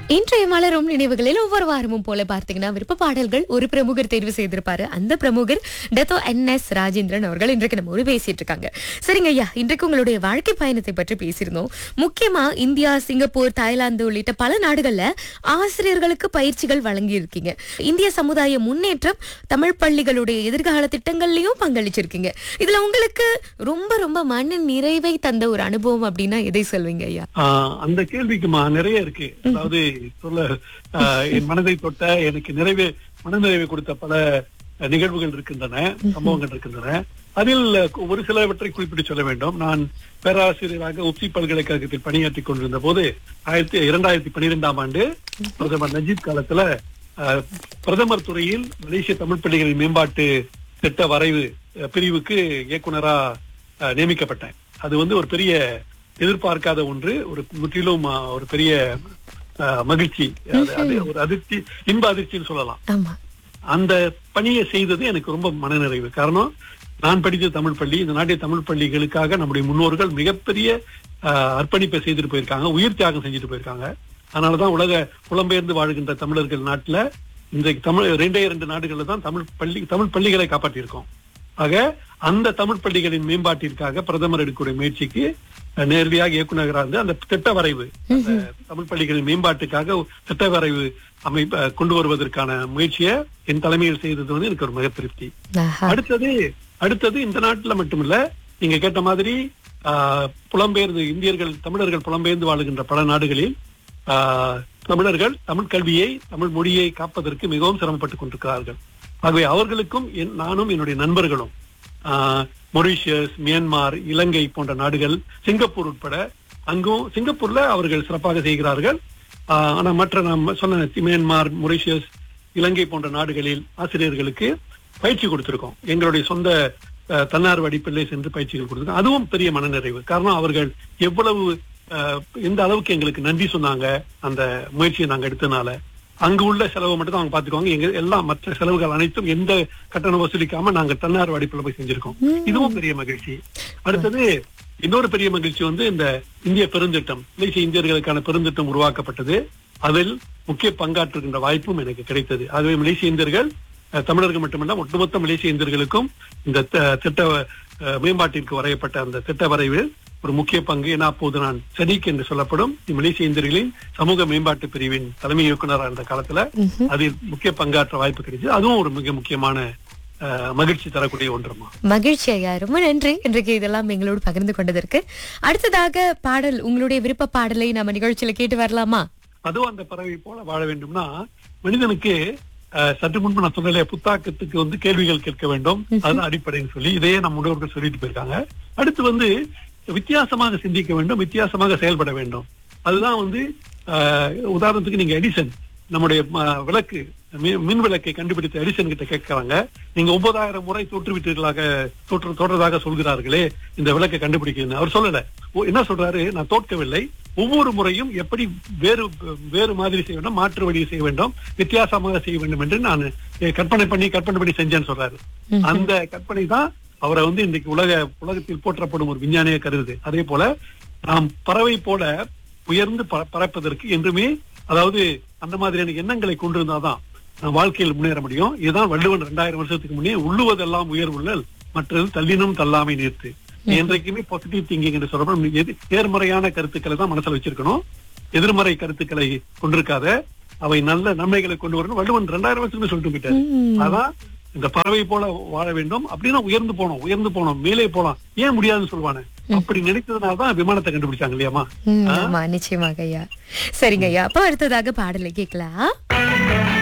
இன்றைய மலரும் நினைவுகளில் ஒவ்வொரு வாரமும் போல பார்த்தீங்கன்னா விருப்ப பாடல்கள் ஒரு பிரமுகர் தேர்வு செய்திருப்பாரு அந்த பிரமுகர் டெத்தோ என் எஸ் ராஜேந்திரன் அவர்கள் இன்றைக்கு நம்ம ஒரு பேசிட்டு இருக்காங்க சரிங்க ஐயா இன்றைக்கு உங்களுடைய வாழ்க்கை பயணத்தை பற்றி பேசியிருந்தோம் முக்கியமா இந்தியா சிங்கப்பூர் தாய்லாந்து உள்ளிட்ட பல நாடுகள்ல ஆசிரியர்களுக்கு பயிற்சிகள் வழங்கி இருக்கீங்க இந்திய சமுதாய முன்னேற்றம் தமிழ் பள்ளிகளுடைய எதிர்கால திட்டங்கள்லயும் பங்களிச்சிருக்கீங்க இதுல உங்களுக்கு ரொம்ப ரொம்ப மன நிறைவை தந்த ஒரு அனுபவம் அப்படின்னா எதை சொல்வீங்க ஐயா ஆஹ் அந்த கேள்விக்குமா நிறைய இருக்கு அதாவது சொல்ல ஆஹ் என் மனதை தொட்ட எனக்கு நிறைவே மனநிறைவை கொடுத்த பல நிகழ்வுகள் இருக்கின்றன சம்பவங்கள் இருக்கின்றன அதில் ஒரு சிலவற்றை குறிப்பிட்டு சொல்ல வேண்டும் நான் பேராசிரியராக உப்சி பல்கலைக்கழகத்தில் பணியாற்றிக் கொண்டிருந்த போது ஆயிரத்தி இரண்டாயிரத்தி பனிரெண்டாம் ஆண்டு பிரதமர் நஜீப் காலத்துல ஆஹ், பிரதமர் துறையில் மலேசிய தமிழ் பள்ளிகளின் மேம்பாட்டு திட்ட வரைவு அஹ், பிரிவுக்கு இயக்குனரா ஆஹ், நியமிக்கப்பட்டேன் அது வந்து ஒரு பெரிய எதிர்பார்க்காத ஒன்று ஒரு முற்றிலும் ஆஹ், ஒரு பெரிய ஆஹ், மகிழ்ச்சி அது- அது ஒரு அதிர்ச்சி இன்ப அதிர்ச்சின்னு சொல்லலாம் ஆமா அந்த பணியை செய்தது எனக்கு ரொம்ப மனநிறைவு காரணம் நான் படித்த தமிழ் பள்ளி இந்த நாட்டிய தமிழ் பள்ளிகளுக்காக நம்முடைய முன்னோர்கள் மிகப்பெரிய ஆஹ், அர்ப்பணிப்பை செய்துட்டு போயிருக்காங்க உயிர் தியாகம் செஞ்சுட்டு போயிருக்காங்க அதனாலதான் உலக புலம்பெயர்ந்து வாழ்கின்ற தமிழர்கள் நாட்டுல இந்த தமிழ் ரெண்டே இரண்டு நாடுகள்ல தான் தமிழ் பள்ளி தமிழ் பள்ளிகளை காப்பாற்றியிருக்கோம் ஆக அந்த தமிழ் பள்ளிகளின் மேம்பாட்டிற்காக பிரதமர் எடுக்கக்கூடிய முயற்சிக்கு அஹ், நேரடியாக இயக்குநராக இருந்து அந்த திட்ட வரைவு அந்த தமிழ் பள்ளிகளின் மேம்பாட்டுக்காக திட்ட வரைவு அமைப்பு அஹ், கொண்டு வருவதற்கான முயற்சியை என் தலைமையில் செய்தது வந்து எனக்கு ஒரு மிக திருப்தி ஆஹா. அடுத்தது அடுத்தது இந்த நாட்டுல மட்டுமில்ல நீங்க கேட்ட மாதிரி ஆஹ், புலம்பெயர்ந்து இந்தியர்கள் தமிழர்கள் புலம்பெயர்ந்து வாழுகின்ற பல நாடுகளில் ஆஹ், தமிழர்கள் தமிழ் கல்வியை தமிழ் மொழியை காப்பதற்கு மிகவும் சிரமப்பட்டுக் கொண்டிருக்கிறார்கள் ஆகவே அவர்களுக்கும் என்- நானும் என்னுடைய நண்பர்களும் ஆஹ், மொரீஷியஸ் மியான்மார் இலங்கை போன்ற நாடுகள் சிங்கப்பூர் உட்பட அங்கும் சிங்கப்பூர்ல அவர்கள் சிறப்பாக செய்கிறார்கள் ஆஹ், ஆனா மற்ற நாம் சொன்ன மியான்மார் மொரீஷியஸ் இலங்கை போன்ற நாடுகளில் ஆசிரியர்களுக்கு பயிற்சி கொடுத்திருக்கோம் எங்களுடைய சொந்த அஹ், தன்னார்வ அடிப்படையில் சென்று பயிற்சிகள் கொடுத்திருக்கோம் அதுவும் பெரிய மனநிறைவு காரணம் அவர்கள் எவ்வளவு அஹ், எந்த அளவுக்கு எங்களுக்கு நன்றி சொன்னாங்க அந்த முயற்சியை நாங்க எடுத்தனால அங்கு உள்ள செலவு மட்டும் தான் அவங்க பாத்துக்குவாங்க எங்க எல்லா மற்ற செலவுகள் அனைத்தும் எந்த கட்டணம் வசூலிக்காம நாங்க தன்னார்வ அடிப்படையில் போய் செஞ்சிருக்கோம் இதுவும் பெரிய மகிழ்ச்சி அடுத்தது இன்னொரு பெரிய மகிழ்ச்சி வந்து இந்த இந்திய பெருந்திட்டம் மலேசிய இந்தியர்களுக்கான பெருந்திட்டம் உருவாக்கப்பட்டது அதில் முக்கிய பங்காற்றுகின்ற வாய்ப்பும் எனக்கு கிடைத்தது ஆகவே மலேசிய இந்தியர்கள் அஹ், தமிழர்கள் மட்டுமல்ல ஒட்டுமொத்த மலேசிய இந்தியர்களுக்கும் இந்த த- திட்ட அஹ், மேம்பாட்டிற்கு வரையப்பட்ட அந்த திட்ட வரைவில் ஒரு முக்கிய பங்கு ஏன்னா அப்போது நான் சதீக் என்று சொல்லப்படும் மலேசிய இந்தியர்களின் சமூக மேம்பாட்டு பிரிவின் தலைமை இயக்குனராக இருந்த காலத்துல அதில் முக்கிய பங்காற்ற வாய்ப்பு கிடைச்சது அதுவும் ஒரு மிக முக்கியமான அஹ், மகிழ்ச்சி தரக்கூடிய ஒன்றுமா மகிழ்ச்சி ஐயா ரொம்ப நன்றி இன்றைக்கு இதெல்லாம் எங்களோடு பகிர்ந்து கொண்டதற்கு அடுத்ததாக பாடல் உங்களுடைய விருப்ப பாடலை நம்ம நிகழ்ச்சியில கேட்டு வரலாமா அதுவும் அந்த பறவை போல வாழ வேண்டும்னா மனிதனுக்கு அஹ், சற்று முன்பு நான் சொன்னல புத்தாக்கத்துக்கு வந்து கேள்விகள் கேட்க வேண்டும் அதுதான் அடிப்படைன்னு சொல்லி இதையே நம்ம முன்னோர்கள் சொல்லிட்டு போயிருக்காங்க அடுத்து வந்து வித்தியாசமாக சிந்திக்க வேண்டும் வித்தியாசமாக செயல்பட வேண்டும் அதுதான் வந்து அஹ், உதாரணத்துக்கு நீங்க எடிசன் நம்முடைய ம- விளக்கு மி- மின் விளக்கை கண்டுபிடித்த எடிசன் கிட்ட கேட்கறாங்க நீங்க ஒன்பதாயிரம் முறை தோற்றுவிட்டீர்களாக தோற்று தோற்றதாக சொல்கிறார்களே இந்த விளக்கை கண்டுபிடிக்கணும் அவர் சொல்லல ஓ, என்ன சொல்றாரு நான் தோற்கவில்லை ஒவ்வொரு முறையும் எப்படி வேறு வேறு மாதிரி செய்ய வேண்டும் மாற்று வழியை செய்ய வேண்டும் வித்தியாசமாக செய்ய வேண்டும் என்று நான் eh, கற்பனை பண்ணி கற்பனை பண்ணி செஞ்சேன்னு சொல்றாரு அந்த கற்பனை தான் அவரை வந்து இன்றைக்கு உலக உலகத்தில் போற்றப்படும் ஒரு விஞ்ஞானியை கருதுது அதே போல நாம் பறவை போல உயர்ந்து பற- பறப்பதற்கு என்றுமே அதாவது அந்த மாதிரியான எண்ணங்களை கொண்டிருந்தாதான் நாம் வாழ்க்கையில் முன்னேற முடியும் இதுதான் வள்ளுவன் ரெண்டாயிரம் வருஷத்துக்கு முன்னே உள்ளுவதெல்லாம் உயர்வுள்ளல் மற்றது தள்ளினும் தள்ளாமை நிறுத்து என்றைக்குமே பாசிட்டிவ் திங்கிங் என்று சொல்றோம் நீ எது நேர்மறையான கருத்துக்களை தான் மனசுல வச்சிருக்கணும் எதிர்மறை கருத்துக்களை கொண்டிருக்காத அவை நல்ல நன்மைகளை கொண்டு வரணும் வள்ளுவன் ரெண்டாயிரம் வருஷத்துக்கு சொல்லிட்டு போயிட்டாரு அதான் இந்த பறவை போல வாழ வேண்டும் அப்படின்னா உயர்ந்து போனோம் உயர்ந்து போனோம் மேலே போலாம் ஏன் முடியாதுன்னு சொல்லுவானே அப்படி நினைத்ததுனாலதான் விமானத்தை கண்டுபிடிச்சாங்க இல்லையாமா ம், ஆமா நிச்சயமாக ஐயா சரிங்க ஐயா அப்போ அடுத்ததாக பாடலை கேட்கலாம்